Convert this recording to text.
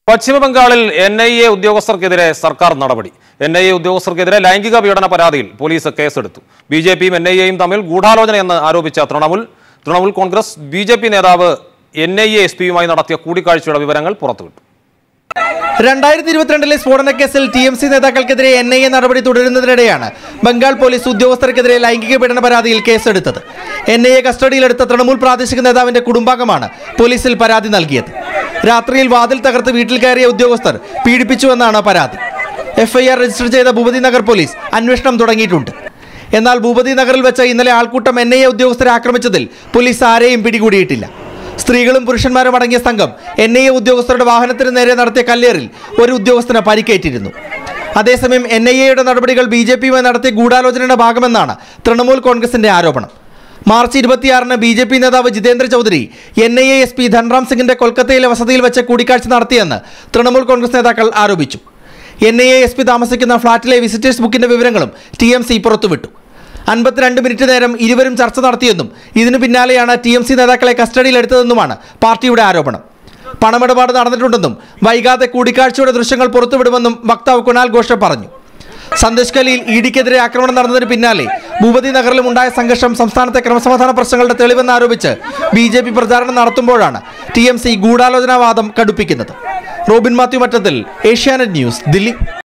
പശ്ചിമബംഗാളിൽ N I A ഉദ്യോഗസ്ഥർക്കെതിരെ സർക്കാർ നടപടി എൻ ഐ എ ഉദ്യോഗസ്ഥർക്കെതിരെ ലൈംഗിക പീഡന പരാതിയിൽ പോലീസ് കേസെടുത്തു ബി ജെ പിയും എൻ ഐ എയും തമ്മിൽ ഗൂഢാലോചനയെന്ന് ആരോപിച്ച Trinamool Trinamool Congress B J P നേതാവ് എൻ ഐ എ എസ് പിയുമായി നടത്തിയ കൂടിക്കാഴ്ചയുടെ വിവരങ്ങൾ പുറത്തുവിട്ടു രണ്ടായിരത്തി ഇരുപത്തിരണ്ടിലെ സ്ഫോടന കേസിൽ ടി എം സി നേതാക്കൾക്കെതിരെ എൻ ഐ എ നടപടി തുടരുന്നതിനിടെയാണ് ബംഗാൾ പോലീസ് ഉദ്യോഗസ്ഥർക്കെതിരെ ലൈംഗിക പീഡന പരാതിയിൽ കേസെടുത്തത് എൻ ഐ എ കസ്റ്റഡിയിലെടുത്ത തൃണമൂൽ പ്രാദേശിക നേതാവിന്റെ കുടുംബാംഗമാണ് പോലീസിൽ പരാതി നൽകിയത് രാത്രിയിൽ വാതിൽ തകർത്ത് വീട്ടിൽ കയറിയ ഉദ്യോഗസ്ഥർ പീഡിപ്പിച്ചുവെന്നാണ് പരാതി എഫ്ഐആർ രജിസ്റ്റർ ചെയ്ത ഭൂപതി നഗർ പോലീസ് അന്വേഷണം തുടങ്ങിയിട്ടുണ്ട് എന്നാൽ ഭൂപതി നഗറിൽ വെച്ച് ഇന്നലെ ആൾക്കൂട്ടം എൻ ഐ എ ഉദ്യോഗസ്ഥരെ ആക്രമിച്ചതിൽ പോലീസ് ആരെയും പിടികൂടിയിട്ടില്ല സ്ത്രീകളും പുരുഷന്മാരും അടങ്ങിയ സംഘം എൻ ഐ എ ഉദ്യോഗസ്ഥരുടെ വാഹനത്തിന് നേരെ നടത്തിയ കല്ലേറിൽ ഒരു ഉദ്യോഗസ്ഥന് പരിക്കേറ്റിരുന്നു അതേസമയം എൻ ഐ എയുടെ നടപടികൾ ബി ജെ പിയുമായി നടത്തിയ ഗൂഢാലോചനയുടെ ഭാഗമെന്നാണ് തൃണമൂൽ കോൺഗ്രസിന്റെ ആരോപണം മാർച്ച് ഇരുപത്തിയാറിന് ബി ജെ പി നേതാവ് Jitendra Chaudhary N I A S P Dhanram സിംഗിന്റെ കൊൽക്കത്തയിലെ വസതിയിൽ വെച്ച് കൂടിക്കാഴ്ച നടത്തിയെന്ന് തൃണമൂൽ കോൺഗ്രസ് നേതാക്കൾ ആരോപിച്ചു N I A S P താമസിക്കുന്ന ഫ്ളാറ്റിലെ വിസിറ്റേഴ്സ് ബുക്കിന്റെ വിവരങ്ങളും ടി എം സി പുറത്തുവിട്ടു അൻപത്തിരണ്ട് മിനിറ്റ് നേരം ഇരുവരും ചർച്ച നടത്തിയെന്നും ഇതിനു പിന്നാലെയാണ് ടി എം സി നേതാക്കളെ കസ്റ്റഡിയിലെടുത്തതെന്നുമാണ് പാർട്ടിയുടെ ആരോപണം പണമിടപാട് നടന്നിട്ടുണ്ടെന്നും വൈകാതെ കൂടിക്കാഴ്ചയുടെ ദൃശ്യങ്ങൾ പുറത്തുവിടുമെന്നും വക്താവ് കുണാൽ ഘോഷ പറഞ്ഞു സന്ദേശ് കലിയിൽ ഇ ഡിക്കെതിരെ ആക്രമണം നടന്നതിന് പിന്നാലെ ഭൂപതി നഗറിലും ഉണ്ടായ സംഘർഷം സംസ്ഥാനത്തെ ക്രമസമാധാന പ്രശ്നങ്ങളുടെ തെളിവെന്ന് ആരോപിച്ച് ബി ജെ പി പ്രചാരണം നടത്തുമ്പോഴാണ് ടി എം സി ഗൂഢാലോചനാവാദം കടുപ്പിക്കുന്നത് റോബിൻ മാത്യു മറ്റത്തിൽ ഏഷ്യാനെറ്റ് ന്യൂസ് ദില്ലി